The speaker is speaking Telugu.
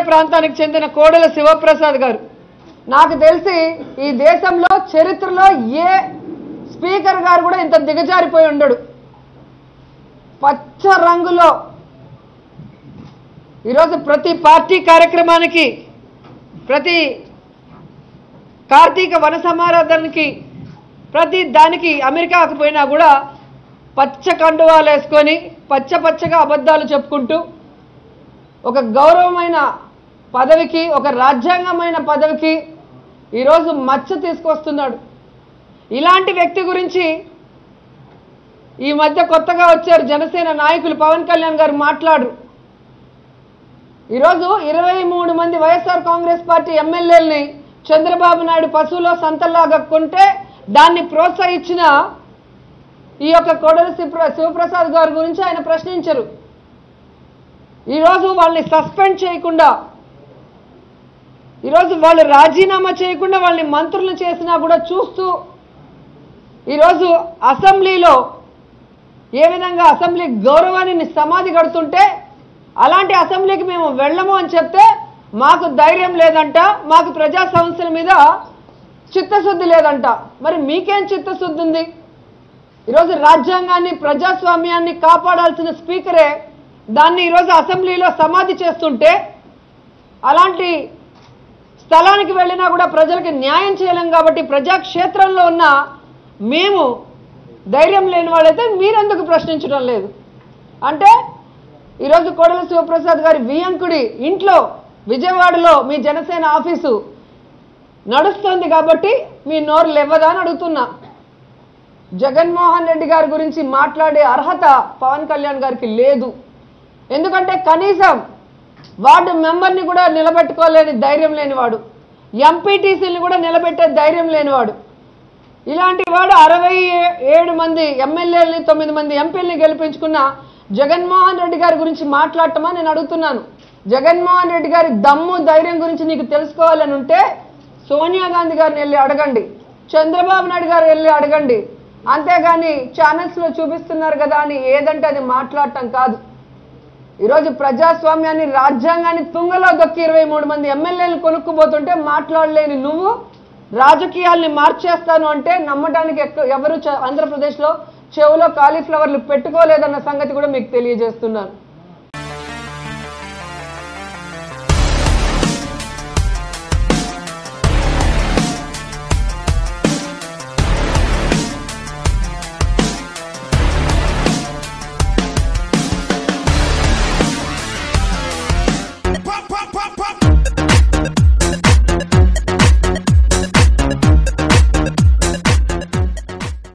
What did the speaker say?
ప్రాంతానికి చెందిన కోడెల శివప్రసాద్ గారు నాకు తెలిసి ఈ దేశంలో చరిత్రలో ఏ స్పీకర్ గారు కూడా ఇంత దిగజారిపోయి ఉండడు పచ్చ రంగులో ఈరోజు ప్రతి పార్టీ కార్యక్రమానికి ప్రతి కార్తీక వన సమారాధనకి ప్రతి దానికి అమెరికాకు పోయినా కూడా పచ్చ కండువాలు వేసుకొని పచ్చ పచ్చగా అబద్ధాలు చెప్పుకుంటూ ఒక గౌరవమైన పదవికి ఒక రాజ్యాంగమైన పదవికి ఈరోజు మచ్చ తీసుకొస్తున్నాడు ఇలాంటి వ్యక్తి గురించి ఈ మధ్య కొత్తగా వచ్చారు జనసేన నాయకులు పవన్ కళ్యాణ్ గారు మాట్లాడరు ఈరోజు ఇరవై మూడు మంది వైఎస్ఆర్ కాంగ్రెస్ పార్టీ ఎమ్మెల్యేలని చంద్రబాబు నాయుడు పశువులో సంతల్లాగా కొంటే దాన్ని ప్రోత్సహించిన ఈ యొక్క కోడలి శివప్ర శివప్రసాద్ గారి గురించి ఆయన ప్రశ్నించరు ఈరోజు వాళ్ళని సస్పెండ్ చేయకుండా ఈరోజు వాళ్ళు రాజీనామా చేయకుండా వాళ్ళని మంత్రులు చేసినా కూడా చూస్తూ ఈరోజు అసెంబ్లీలో ఏ విధంగా అసెంబ్లీ గౌరవాన్ని సమాధి కడుతుంటే అలాంటి అసెంబ్లీకి మేము వెళ్ళము అని చెప్తే మాకు ధైర్యం లేదంట మాకు ప్రజా సమస్యల మీద చిత్తశుద్ధి లేదంట మరి మీకేం చిత్తశుద్ధి ఉంది ఈరోజు రాజ్యాంగాన్ని ప్రజాస్వామ్యాన్ని కాపాడాల్సిన స్పీకరే దాన్ని ఈరోజు అసెంబ్లీలో సమాధి చేస్తుంటే అలాంటి స్థలానికి వెళ్ళినా కూడా ప్రజలకి న్యాయం చేయలేం కాబట్టి ప్రజాక్షేత్రంలో ఉన్న మేము ధైర్యం లేని వాళ్ళైతే మీరెందుకు ప్రశ్నించడం లేదు అంటే ఈరోజు కోడల శివప్రసాద్ గారి వియంకుడి ఇంట్లో విజయవాడలో మీ జనసేన ఆఫీసు నడుస్తుంది కాబట్టి మీ నోరు లేవదా అని అడుగుతున్నా జగన్మోహన్ రెడ్డి గారి గురించి మాట్లాడే అర్హత పవన్ కళ్యాణ్ గారికి లేదు ఎందుకంటే కనీసం వార్డు మెంబర్ని కూడా నిలబెట్టుకోలేని ధైర్యం లేనివాడు ఎంపీటీసీని కూడా నిలబెట్టే ధైర్యం లేనివాడు ఇలాంటి వాడు అరవై ఏడు మంది ఎమ్మెల్యేలని తొమ్మిది మంది ఎంపీలని గెలిపించుకున్న జగన్మోహన్ రెడ్డి గారి గురించి మాట్లాడటమా నేను అడుగుతున్నాను జగన్మోహన్ రెడ్డి గారి దమ్ము ధైర్యం గురించి నీకు తెలుసుకోవాలని ఉంటే సోనియా గాంధీ గారిని వెళ్ళి అడగండి చంద్రబాబు నాయుడు గారు వెళ్ళి అడగండి అంతేగాని ఛానల్స్లో చూపిస్తున్నారు కదా అని ఏదంటే అది మాట్లాడటం కాదు ఈరోజు ప్రజాస్వామ్యాన్ని రాజ్యాంగాన్ని తుంగలో దొక్కి ఇరవై మూడు మంది ఎమ్మెల్యేలు కొనుక్కుపోతుంటే మాట్లాడలేని నువ్వు రాజకీయాల్ని మార్చేస్తాను అంటే నమ్మడానికి ఎక్క- ఎవరు చ- ఆంధ్రప్రదేశ్లో చెవులో కాలీఫ్లవర్లు పెట్టుకోలేదన్న సంగతి కూడా మీకు తెలియజేస్తున్నాను